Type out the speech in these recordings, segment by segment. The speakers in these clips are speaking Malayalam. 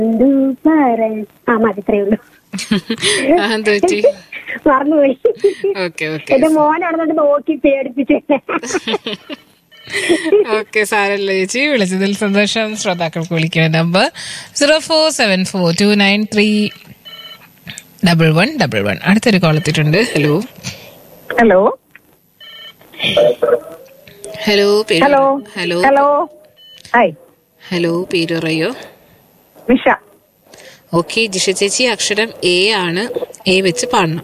എന്തു പറയാൻ ആ മതി ഇത്രയേ ഉള്ളൂ അതെന്ത് പറ്റി മറന്നുപോയി ഓക്കെ ഓക്കെ എന്റെ മോനാണെന്നുണ്ട് നോക്കി പേടിപ്പിച്ച് ഓക്കെ സാരല്ല ചേച്ചി വിളിച്ചതിൽ സന്തോഷം ശ്രോതാക്കൾക്ക് വിളിക്കുന്ന number zero four seven four two nine three double one double one അടുത്തൊരു കോൾ എത്തിയിട്ടുണ്ട് ഹലോ ഹലോ ഹലോ പേര് hello hello hello hi hello പേര് പറയോ നിഷ ഓക്കെ ജിഷ ചേച്ചി അക്ഷരം എ ആണ് എ വെച്ച് പാടണം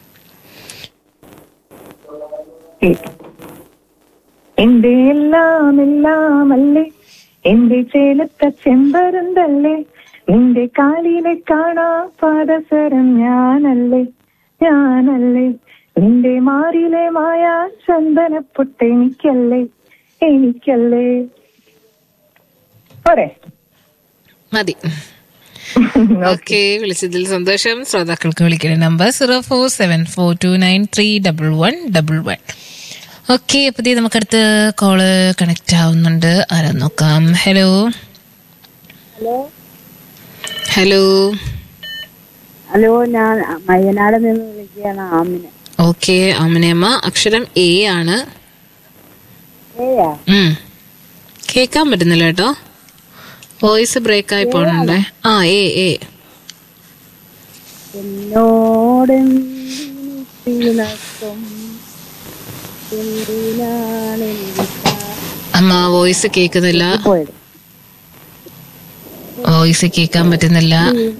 എന്റെ എല്ലാം എല്ലാമല്ലേ എന്റെ ചേലത്ത ചെമ്പരുന്തല്ലേ നിന്റെ കാലിലെ കാണാ പാദസരം ഞാനല്ലേ ഞാനല്ലേ നിന്റെ മാറിലെ മായ ചന്ദനപ്പൊട്ട് എനിക്കല്ലേ എനിക്കല്ലേ പോരെ മതി ഓക്കെ വിളിച്ചതിൽ സന്തോഷം ശ്രോതാക്കൾക്ക് വിളിക്കുന്ന number zero four seven four two nine three double one double one okay അപ്പൊ ദേ നമുക്കടുത്ത് കോള് കണക്ട് ആവുന്നുണ്ട് ആരാ നോക്കാം ഹലോ ഹലോ ഹലോ ഞാൻ മയ്യനാട് നിന്ന് വിളിക്കുകയാണ് ആമിന ഓക്കെ അമ്മനമ്മ അക്ഷരം എ ആണ് ഏയാ ഉം. കേക്കാൻ പറ്റുന്നില്ല കേട്ടോ വോയിസ് ബ്രേക്ക് ആയി പോണുണ്ടേ ആ എ എ എന്നോട് പിണക്കം എന്തിനാണ് എനിക്ക് അമ്മ വോയിസ് കേൾക്കുന്നില്ല പോയത് വോയിസ് കേൾക്കാൻ പറ്റുന്നില്ല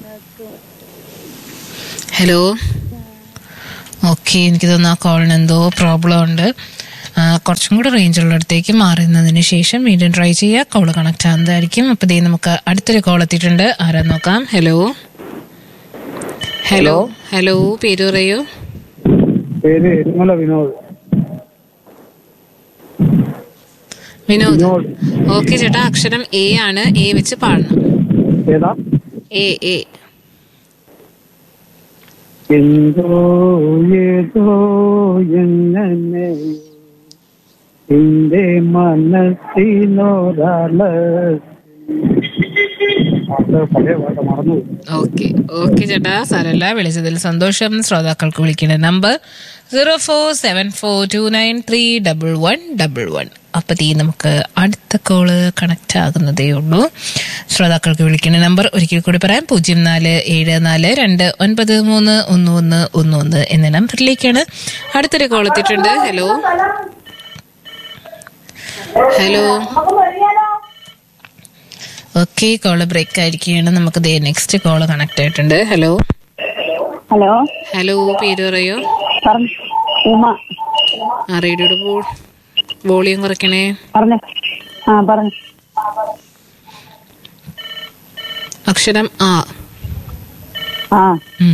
ഹലോ ഓക്കെ എനിക്ക് തോന്നുന്നു ആ കോളിന് എന്തോ പ്രോബ്ലം ഉണ്ട് ആ, കുറച്ചും കൂടെ റേഞ്ച് ഉള്ളിടത്തേക്ക് മാറുന്നതിന് ശേഷം വീണ്ടും ട്രൈ ചെയ്യുക കോൾ കണക്ട് ആകുന്നതായിരിക്കും അപ്പൊ ദേ നമുക്ക് അടുത്തൊരു കോൾ എത്തിയിട്ടുണ്ട് ആരാ നോക്കാം ഹലോ ഹലോ ഹലോ പേര് പറയൂ പേര് എരുമല വിനോദ് വിനോദ് ഓക്കെ ചേട്ടാ അക്ഷരം എ ആണ് എ വെച്ച് പാടണം ഏതാ എ എ എന്തോ ഏതോ എങ്ങനെ എന്റെ മനസ്സിനോരാള് പാട്ട് പഴയ പാട്ട് മറന്നു ഓക്കെ ഓക്കെ ചേട്ടാ സാരല്ല വിളിച്ചതിൽ സന്തോഷം ശ്രോതാക്കൾക്ക് വിളിക്കുന്ന number zero four seven four two nine three double one double one അപ്പൊ തീ നമുക്ക് അടുത്ത കോള് കണക്ട് ആകുന്നതേ ഉള്ളൂ ശ്രോതാക്കൾക്ക് വിളിക്കുന്ന നമ്പർ ഒരിക്കൽ കൂടി പറയാം പൂജ്യം നാല് ഏഴ് നാല് രണ്ട് ഒൻപത് മൂന്ന് ഒന്ന് ഒന്ന് ഒന്ന് ഒന്ന് എന്ന നമ്പറിലേക്കാണ് അടുത്തൊരു കോൾ എത്തിയിട്ടുണ്ട് hello hello okay call break ആയിരിക്കുകയാണ് നമുക്ക് ദേ നെക്സ്റ്റ് കോള് കണക്ട് ആയിട്ടുണ്ട് ഹലോ ഹലോ ഹലോ പേര് പറയോ പറഞ്ഞു ഉമ ആ റേഡിയോയുടെ വോളിയം കുറയ്ക്കണേ പറഞ്ഞു ആ പറഞ്ഞു അക്ഷരം ആ ആ ഉം.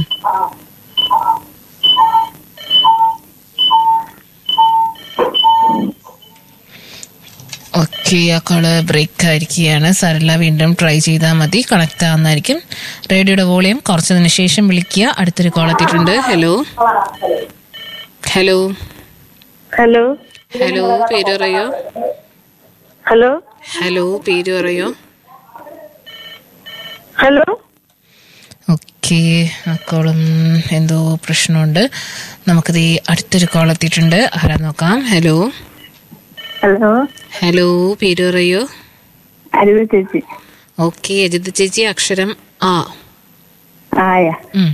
ഓക്കെ ആ കോള് ബ്രേക്ക് ആയിരിക്കുകയാണ് സാരല്ല വീണ്ടും ട്രൈ ചെയ്താൽ മതി കണക്ട് ആവുന്നതായിരിക്കും റേഡിയോയുടെ വോളിയം കുറച്ചതിന് ശേഷം വിളിക്കുക അടുത്തൊരു കോൾ എത്തിയിട്ടുണ്ട് ഹലോ ഹലോ ഹലോ ഹലോ പേര് പറയോ ഹലോ ഹലോ പേര് പറയോ ഹലോ ഓക്കെ ആ കോളും എന്തോ പ്രശ്നമുണ്ട് നമുക്കിത് ഈ അടുത്തൊരു കോൾ എത്തിയിട്ടുണ്ട് ആരാ നോക്കാം ഹലോ ഹലോ ഹലോ പേര് പറയോ അരുവ ചേച്ചി ഓക്കെ അജിത് ചേച്ചി അക്ഷരം ആ ആയ ഉം.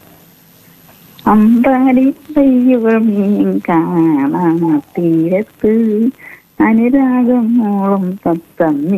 അമ്പാടി പയ്യവം കാണാ തീരത്ത് അനുരാഗം മോളം തത്തമ്മീ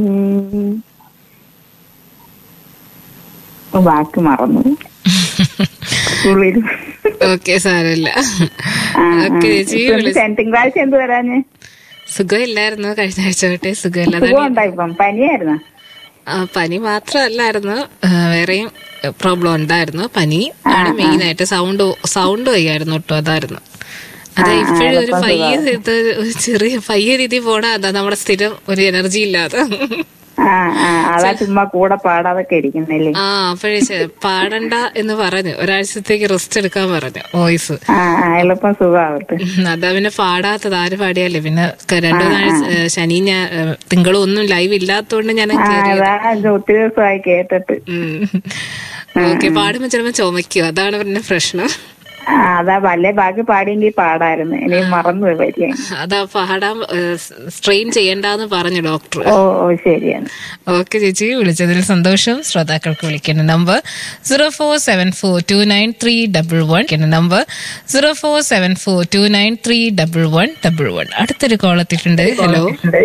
വാക്ക് മറന്നു സ്കൂളിൽ ഓക്കെ സാരമില്ല ഓക്കെ ചേച്ചി വിളി- തിങ്കളാഴ്ച എന്ത് വരാഞ്ഞ് സുഖമില്ലായിരുന്നു കഴിഞ്ഞ ആഴ്ച തൊട്ടേ സുഖമില്ലാതെ സുഖം ഉണ്ടായിപ്പം പനിയായിരുന്ന ആ, പനി മാത്രമല്ലായിരുന്നു ആ, വേറെയും പ്രോബ്ലം ഉണ്ടായിരുന്നു പനി ആണ് മെയിൻ ആയിട്ട് സൗണ്ട് സൗണ്ട് വയ്യായിരുന്നു ഒട്ടും അതായിരുന്നു അതെ ഇപ്പോഴും ഒരു പയ്യ ഇത് ഒരു ചെറിയ പയ്യ രീതി പോണ അതാ നമ്മുടെ സ്ഥിരം ഒരു എനർജി ഇല്ലാതെ ആ ആ അതാ ചുമ്മാ കൂടെ പാടാതൊക്കെ ഇരിക്കുന്നില്ലേ ആ അപ്പോഴേ ശ- പാടണ്ട എന്ന് പറഞ്ഞു ഒരാഴ്ചത്തേക്ക് റെസ്റ്റ് എടുക്കാൻ പറഞ്ഞു വോയിസ് ആ ആ എളുപ്പം സുഖാവട്ടെ അതാ പിന്നെ പാടാത്തത് ആര് പാടിയാലേ പിന്നെ ക- രണ്ടു നാൾ ശനി ഞാൻ തിങ്കളും ഒന്നും ലൈവ് ഇല്ലാത്തോണ്ട് ഞാൻ ആ അതാ ഇത് ഒത്തിരി ദിവസമായി കേട്ടിട്ട് ഓക്കെ പാടുമ്പോ ചിലപ്പോ ചുമക്കും അതാണ് പിന്നെ പ്രശ്നം ആ അതാ വല്ലേ ബാക്കി പാടിയെങ്കിൽ പാടായിരുന്നു ഇനി മറന്നു വരിക അതാ പാടാൻ സ്ട്രെയിൻ ചെയ്യണ്ടെന്ന് പറഞ്ഞു ഡോക്ടർ ഓ ഓ ശരിയാണ് ഓക്കെ ചേച്ചി വിളിച്ചതിൽ സന്തോഷം ശ്രോതാക്കൾക്ക് വിളിക്കുന്ന number zero four seven four two nine three double one number zero four seven four two nine three double one double one അടുത്തൊരു കോൾ എത്തിയിട്ടുണ്ട് ഹലോ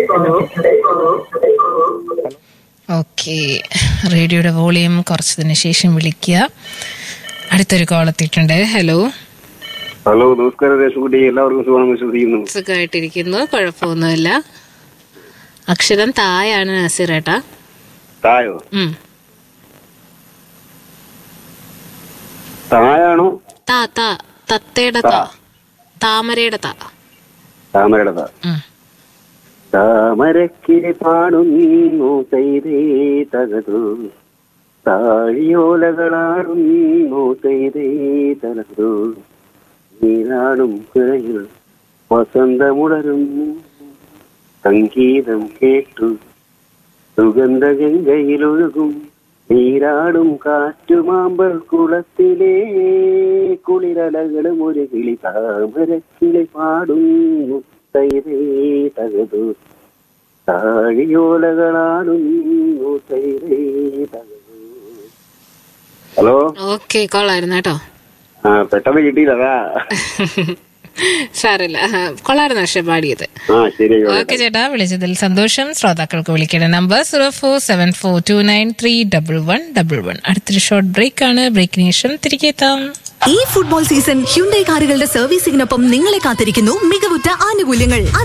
ഓക്കെ റേഡിയോയുടെ വോളിയം കുറച്ചതിന് ശേഷം വിളിക്കുക അടുത്തൊരു കോൾ എത്തിയിട്ടുണ്ട് ഹലോ ഹലോ നമസ്കാരം രേഷുകുട്ടി എല്ലാവർക്കും സുഖമാണെന്ന് വിശ്വസിക്കുന്നു സുഖമായിട്ടിരിക്കുന്നു കുഴപ്പമൊന്നുമില്ല അക്ഷരം തായാണ് നസീറേട്ടാ തായോ ഉം തായാണോ താ താ തത്തയുടെ താ താമരയുടെ താ താമരയുടെ താ ഉം. താമരക്കിലെ പാടുന്നു തൈതേ തകതു താഴിയോലകളാടുന്നു തൈതേ തകതു നീരാടും കിഴയിൽ വസന്തമുളരും സംഗീതം കേട്ടു സുഗന്ധഗംഗയിലൊഴുകും നീരാടും കാറ്റുമാമ്പൽ കുളത്തിലെ കുളിരലകളും ഒരു കിളി താമരക്കിളി പാടുന്നു തൈരേ തകതു താഴിയോലകളാടുന്നു തൈരേ തകതു ഹലോ ഓക്കെ കൊള്ളായിരുന്നു കേട്ടോ ആ പെട്ടെന്ന് കിട്ടിയില്ലതാ സാരല്ല കൊള്ളായിരുന്നു പക്ഷെ പാടിയത് ആ ശരി ഓക്കെ ചേട്ടാ വിളിച്ചതിൽ സന്തോഷം ശ്രോതാക്കൾക്ക് വിളിക്കേണ്ട number zero four seven four two nine three double one double one അടുത്തൊരു ഷോർട്ട് ബ്രേക്ക് ആണ് ബ്രേക്കിന് ശേഷം തിരികെ എത്താം ഈ ഫുട്ബോൾ സീസൺ ഹ്യുണ്ടൈ കാറുകളുടെ സർവീസിംഗിനൊപ്പം നിങ്ങളെ കാത്തിരിക്കുന്നു മികവുറ്റ ആനുകൂല്യങ്ങൾ